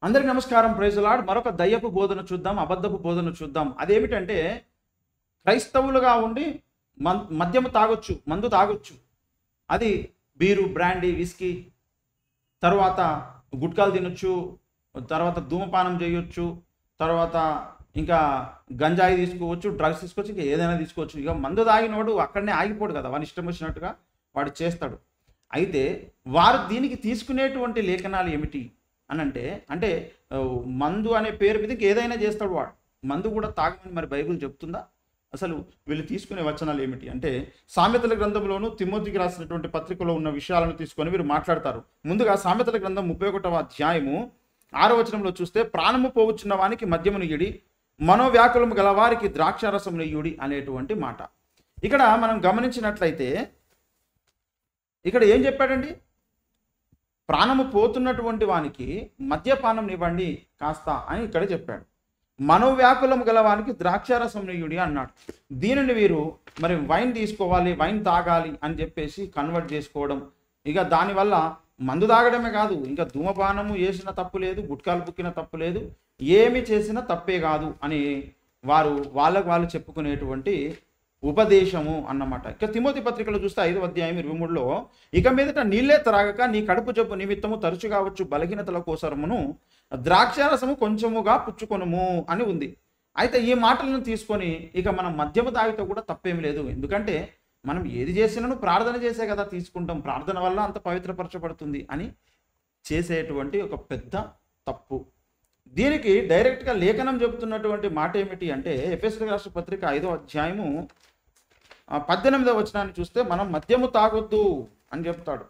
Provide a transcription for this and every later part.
అందరికి నమస్కారం ప్రైజులాడ్ మరొక దయ్యపు బోధన చూద్దాం అబద్ధపు బోధన చూద్దాం అదేమిటంటే క్రైస్తవులుగా ఉండి మన్ మద్యము తాగొచ్చు మందు తాగొచ్చు అది బీరు బ్రాండీ విస్కీ తర్వాత గుట్కాలు తినొచ్చు తర్వాత ధూమపానం చేయొచ్చు తర్వాత ఇంకా గంజాయి తీసుకోవచ్చు డ్రగ్స్ తీసుకోవచ్చు ఇంకా ఏదైనా తీసుకోవచ్చు ఇక మందు తాగినవాడు అక్కడనే ఆగిపోడు కదా వాని ఇష్టం వచ్చినట్టుగా వాడు చేస్తాడు అయితే వారు దీనికి తీసుకునేటువంటి లేఖనాలు ఏమిటి అని అంటే అంటే ఆ, మందు అనే పేరు మీద ఏదైనా చేస్తాడు వాడు మందు కూడా తాగమని మరి బైబిల్ చెప్తుందా అసలు వీళ్ళు తీసుకునే వచనాలు ఏమిటి అంటే సామెతల గ్రంథంలోను తిమ్మోతికి రాసినటువంటి పత్రికలో ఉన్న విషయాలను తీసుకొని వీరు మాట్లాడతారు ముందుగా సామెతల గ్రంథం ముప్పై ఒకటవ అధ్యాయము ఆరో వచనంలో చూస్తే ప్రాణము పోవచ్చున్న వానికి మద్యమును ఇడి మనోవ్యాకులము గలవారికి ద్రాక్షారసమును ఇయుడి అనేటువంటి మాట ఇక్కడ మనం గమనించినట్లయితే ఇక్కడ ఏం చెప్పాడండి ప్రాణము పోతున్నటువంటి వానికి మద్యపానం ఇవ్వండి కాస్త అని ఇక్కడ చెప్పాడు మనోవ్యాకులం గల వానికి ద్రాక్షారసం నెయ్యుడి అన్నాడు దీనిని వీరు మరి వైన్ తీసుకోవాలి వైన్ తాగాలి అని చెప్పేసి కన్వర్ట్ చేసుకోవడం ఇక దానివల్ల మందు తాగడమే కాదు ఇంకా ధూమపానము చేసిన తప్పు లేదు గుట్కాలు పుక్కిన తప్పు లేదు ఏమి చేసినా తప్పే కాదు అని వారు వాళ్ళకు వాళ్ళు చెప్పుకునేటువంటి ఉపదేశము అన్నమాట ఇక తిమోతి పత్రికలో చూస్తే ఐదో అధ్యాయం ఇరవై మూడులో ఇక మీదట నీళ్ళే త్రాగక నీ కడుపు జబ్బు నిమిత్తము తరచుగా వచ్చు బలహీనతల కోసరమును ద్రాక్షారసము కొంచెముగా పుచ్చుకొనుము అని ఉంది అయితే ఈ మాటలను తీసుకొని ఇక మనం మద్యము తాగితే కూడా తప్పేమి లేదు ఎందుకంటే మనం ఏది చేసినాను ప్రార్థన చేసే కదా తీసుకుంటాం ప్రార్థన వల్ల అంత పవిత్రపరచబడుతుంది అని చేసేటువంటి ఒక పెద్ద తప్పు దీనికి డైరెక్ట్గా లేఖనం చెబుతున్నటువంటి మాట ఏమిటి అంటే ఎఫ్ఎస్ రాష్ట్ర పత్రిక ఐదో అధ్యాయము ఆ పద్దెనిమిదవ వచనాన్ని చూస్తే మనం మద్యము తాగొద్దు అని చెప్తాడు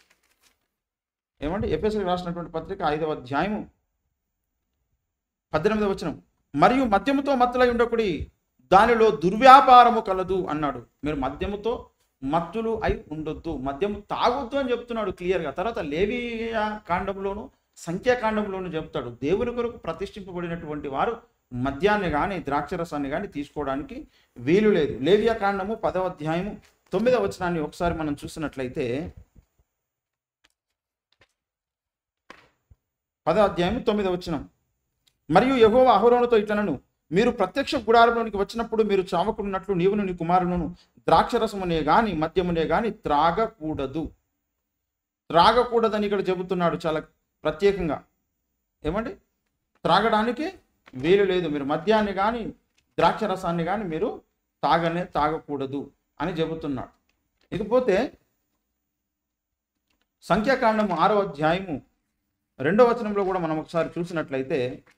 ఏమంటే ఎఫ్ఎస్కి రాసినటువంటి పత్రిక ఐదవ అధ్యాయము పద్దెనిమిదవ వచనం మరియు మద్యముతో మత్తులై ఉండకుడి దానిలో దుర్వ్యాపారము కలదు అన్నాడు మీరు మద్యముతో మత్తులు అయి ఉండొద్దు మద్యము తాగొద్దు అని చెప్తున్నాడు క్లియర్గా తర్వాత లేవియ కాండంలోను సంఖ్యాకాండంలోను చెప్తాడు దేవుని కొరకు ప్రతిష్ఠింపబడినటువంటి వారు మద్యాన్ని కానీ ద్రాక్షరసాన్ని కానీ తీసుకోవడానికి వీలు లేదు లేవియా కాండము పదవ అధ్యాయము తొమ్మిదవ వచనాన్ని ఒకసారి మనం చూసినట్లయితే పదవ అధ్యాయం తొమ్మిదవ వచనం మరియు యహోవ అహరోనుతో ఇట్లనను మీరు ప్రత్యక్ష గుడారంలోనికి వచ్చినప్పుడు మీరు చావకున్నట్లు నీవును నీ కుమారులను ద్రాక్షరసమునే గాని మద్యమునే గాని త్రాగకూడదు త్రాగకూడదని ఇక్కడ చెబుతున్నాడు చాలా ప్రత్యేకంగా ఏమండి త్రాగడానికి వీలు లేదు మీరు మద్యాన్ని కానీ ద్రాక్షరసాన్ని కానీ మీరు తాగనే తాగకూడదు అని చెబుతున్నాడు ఇకపోతే సంఖ్యాకాండము ఆరో అధ్యాయము రెండో వచనంలో కూడా మనం ఒకసారి చూసినట్లయితే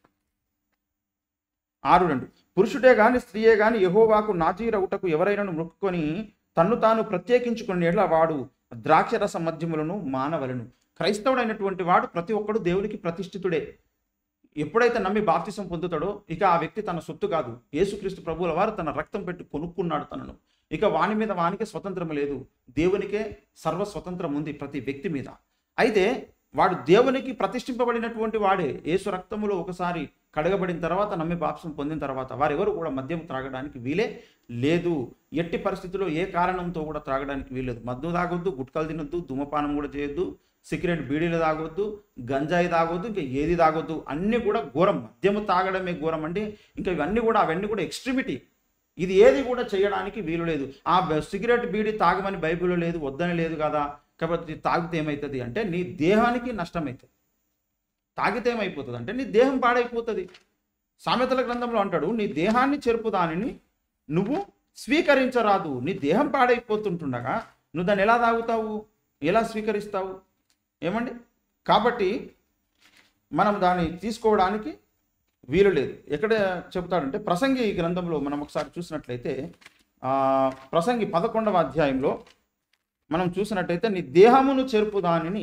ఆరు రెండు పురుషుడే గాని స్త్రీయే గాని యహోవాకు నాజీరవుటకు ఎవరైనాను మొక్కుకొని తన్ను తాను ప్రత్యేకించుకుని ఎడ్ల వాడు ద్రాక్షరస మద్యములను మానవలను క్రైస్తవుడైనటువంటి వాడు ప్రతి ఒక్కడు దేవునికి ప్రతిష్ఠితుడే ఎప్పుడైతే నమ్మి బాప్తిసం పొందుతాడో ఇక ఆ వ్యక్తి తన సొత్తు కాదు యేసుక్రీస్తు ప్రభువుల వారు తన రక్తం పెట్టి కొనుక్కున్నాడు తనను ఇక వాని మీద వానికి స్వతంత్రం లేదు దేవునికే సర్వ స్వతంత్రం ఉంది ప్రతి వ్యక్తి మీద అయితే వాడు దేవునికి ప్రతిష్ఠింపబడినటువంటి వాడే యేసు రక్తములో ఒకసారి కడగబడిన తర్వాత నమ్మి బాప్సం పొందిన తర్వాత వారెవరు కూడా మద్యం త్రాగడానికి వీలే లేదు ఎట్టి పరిస్థితుల్లో ఏ కారణంతో కూడా త్రాగడానికి వీల్లేదు మద్దు తాగొద్దు గుట్కలు తినొద్దు ధూమపానం కూడా చేయొద్దు సిగరెట్ బీడీలు తాగొద్దు గంజాయి తాగొద్దు ఇంకా ఏది తాగొద్దు అన్నీ కూడా ఘోరం మద్యము తాగడమే ఘోరం అంటే ఇంకా ఇవన్నీ కూడా అవన్నీ కూడా ఎక్స్ట్రీమిటీ ఇది ఏది కూడా చేయడానికి వీలు లేదు ఆ బ- సిగరెట్ బీడీ తాగమని బైబిల్లో లేదు వద్దని లేదు కదా కాబట్టి తాగితే ఏమవుతుంది అంటే నీ దేహానికి నష్టం అవుతుంది తాగితే ఏమైపోతుంది అంటే నీ దేహం పాడైపోతుంది సామెతల గ్రంథంలో అంటాడు నీ దేహాన్ని చెరుపు దానిని నువ్వు స్వీకరించరాదు నీ దేహం పాడైపోతుంటుండగా నువ్వు దాన్ని ఎలా తాగుతావు ఎలా స్వీకరిస్తావు ఏమండి కాబట్టి మనం దాన్ని తీసుకోవడానికి వీలు లేదు ఎక్కడ చెబుతాడంటే ప్రసంగి ఈ గ్రంథంలో మనం ఒకసారి చూసినట్లయితే ఆ, ప్రసంగి పదకొండవ అధ్యాయంలో మనం చూసినట్టయితే నీ దేహమును చెరుపు దానిని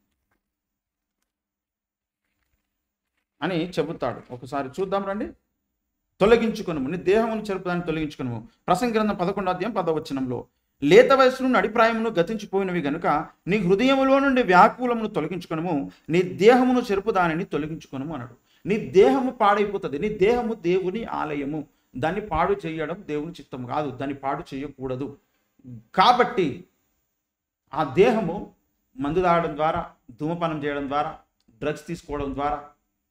అని చెబుతాడు ఒకసారి చూద్దాం రండి తొలగించుకును నీ దేహమును చెరుపుదాన్ని తొలగించుకును ప్రసంగ గ్రంథం పదకొండో అధ్యాయం పదవచనంలో లేత వయసును నడిప్రాయమును గతించిపోయినవి గనుక నీ హృదయములో నుండి వ్యాకులమును తొలగించుకును నీ దేహమును చెరుపు దానిని తొలగించుకును అన్నాడు నీ దేహము పాడైపోతుంది నీ దేహము దేవుని ఆలయము దాన్ని పాడు చేయడం దేవుని చిత్తం కాదు దాన్ని పాడు చేయకూడదు కాబట్టి ఆ దేహము మందు తాగడం ద్వారా ధూమపానం చేయడం ద్వారా డ్రగ్స్ తీసుకోవడం ద్వారా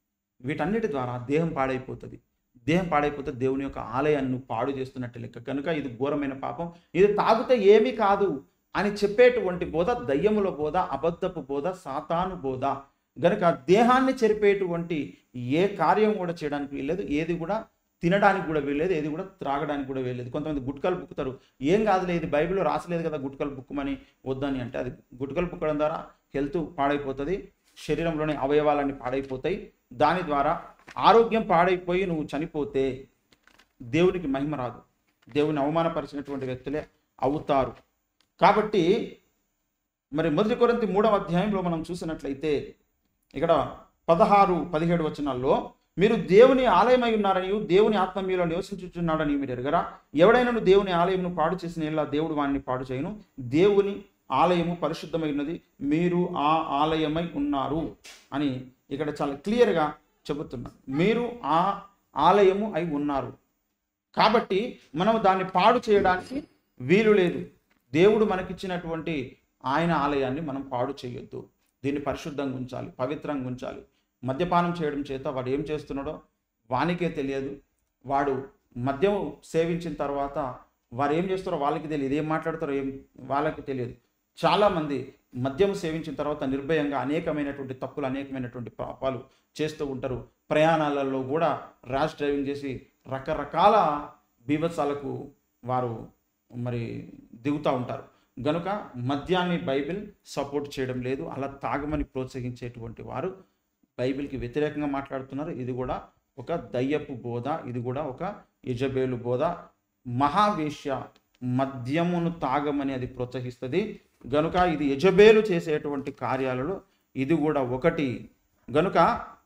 వీటన్నిటి ద్వారా దేహం పాడైపోతుంది దేహం పాడైపోతే దేవుని యొక్క ఆలయాన్ని నువ్వు పాడు చేస్తున్నట్టు లెక్క కనుక ఇది ఘోరమైన పాపం ఇది తాగితే ఏమీ కాదు అని చెప్పేటువంటి బోధ దయ్యముల బోధ అబద్ధపు బోధ సాతాను బోధ గనుక దేహాన్ని చెరిపేటువంటి ఏ కార్యం కూడా చేయడానికి వీల్లేదు ఏది కూడా తినడానికి కూడా వీల్లేదు ఏది కూడా త్రాగడానికి కూడా వీల్లేదు కొంతమంది గుట్కలు బుక్కుతారు ఏం కాదులే ఇది బైబిల్లో రాసలేదు కదా గుట్కలు బుక్కుమని వద్దని అంటే అది గుట్కలు బుక్కడం ద్వారా హెల్త్ పాడైపోతుంది శరీరంలోని అవయవాలన్నీ పాడైపోతాయి దాని ద్వారా ఆరోగ్యం పాడైపోయి నువ్వు చనిపోతే దేవునికి మహిమ రాదు దేవుని అవమానపరిచినటువంటి వ్యక్తులే అవుతారు కాబట్టి మరి మొదటి కొరింతి మూడవ అధ్యాయంలో మనం చూసినట్లయితే ఇక్కడ పదహారు పదిహేడు వచనాల్లో మీరు దేవుని ఆలయమై ఉన్నారని దేవుని ఆత్మ మీలో నివసించుచున్నాడని మీరు ఎరగరా ఎవడైనా దేవుని ఆలయమును పాడు చేసిన ఇలా దేవుడు వారిని పాడు చేయను దేవుని ఆలయము పరిశుద్ధమై ఉన్నది మీరు ఆ ఆలయమై ఉన్నారు అని ఇక్కడ చాలా క్లియర్గా చెబుతున్నారు మీరు ఆ ఆలయము అయి ఉన్నారు కాబట్టి మనం దాన్ని పాడు చేయడానికి వీలు లేదు దేవుడు మనకిచ్చినటువంటి ఆయన ఆలయాన్ని మనం పాడు చేయొద్దు దీన్ని పరిశుద్ధంగా ఉంచాలి పవిత్రంగా ఉంచాలి మద్యపానం చేయడం చేత వాడు ఏం చేస్తున్నాడో వానికే తెలియదు వాడు మద్యం సేవించిన తర్వాత వారు ఏం చేస్తారో వాళ్ళకి తెలియదు ఏం మాట్లాడతారో ఏం వాళ్ళకి తెలియదు చాలామంది మద్యం సేవించిన తర్వాత నిర్భయంగా అనేకమైనటువంటి తప్పులు అనేకమైనటువంటి పాపాలు చేస్తూ ఉంటారు ప్రయాణాలలో కూడా ర్యాష్ డ్రైవింగ్ చేసి రకరకాల బీభత్సాలకు వారు మరి దిగుతూ ఉంటారు గనుక మద్యాన్ని బైబిల్ సపోర్ట్ చేయడం లేదు అలా తాగమని ప్రోత్సహించేటువంటి వారు బైబిల్కి వ్యతిరేకంగా మాట్లాడుతున్నారు ఇది కూడా ఒక దయ్యపు బోధ ఇది కూడా ఒక యజబేలు బోధ మహావేశ్య మద్యమును తాగమని అది ప్రోత్సహిస్తుంది గనుక ఇది యజబేలు చేసేటువంటి కార్యాలలో ఇది కూడా ఒకటి గనుక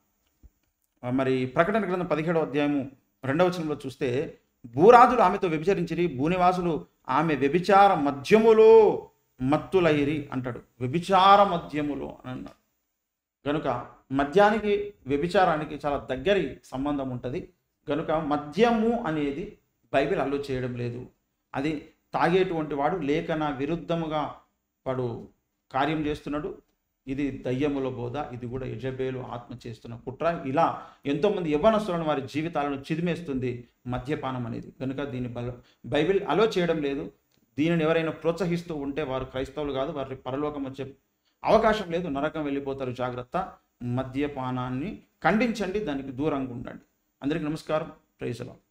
ఆ, మరి ప్రకటన గ్రంథం పదిహేడవ అధ్యాయము రెండవ వచనంలో చూస్తే భూరాజులు ఆమెతో వ్యభిచరించిరి భూనివాసులు ఆమె వ్యభిచార మధ్యములో మత్తులైరి అంటాడు వ్యభిచార మధ్యములో అని అన్నాడు గనుక మద్యానికి వ్యభిచారానికి చాలా దగ్గరి సంబంధం ఉంటుంది గనుక మద్యము అనేది బైబిల్ అల్లు చేయడం లేదు అది తాగేటువంటి వాడు లేఖన విరుద్ధముగా వాడు కార్యం చేస్తున్నాడు ఇది దయ్యముల బోధ ఇది కూడా యజబేలు ఆత్మ చేస్తున్న కుట్ర ఇలా ఎంతోమంది యవ్వనస్తులను వారి జీవితాలను చిదిమేస్తుంది మద్యపానం అనేది కనుక దీన్ని బల బైబిల్ అలో చేయడం లేదు దీనిని ఎవరైనా ప్రోత్సహిస్తూ ఉంటే వారు క్రైస్తవులు కాదు వారి పరలోకం వచ్చే అవకాశం లేదు నరకం వెళ్ళిపోతారు జాగ్రత్త మద్యపానాన్ని ఖండించండి దానికి దూరంగా ఉండండి అందరికీ నమస్కారం ప్రైజలా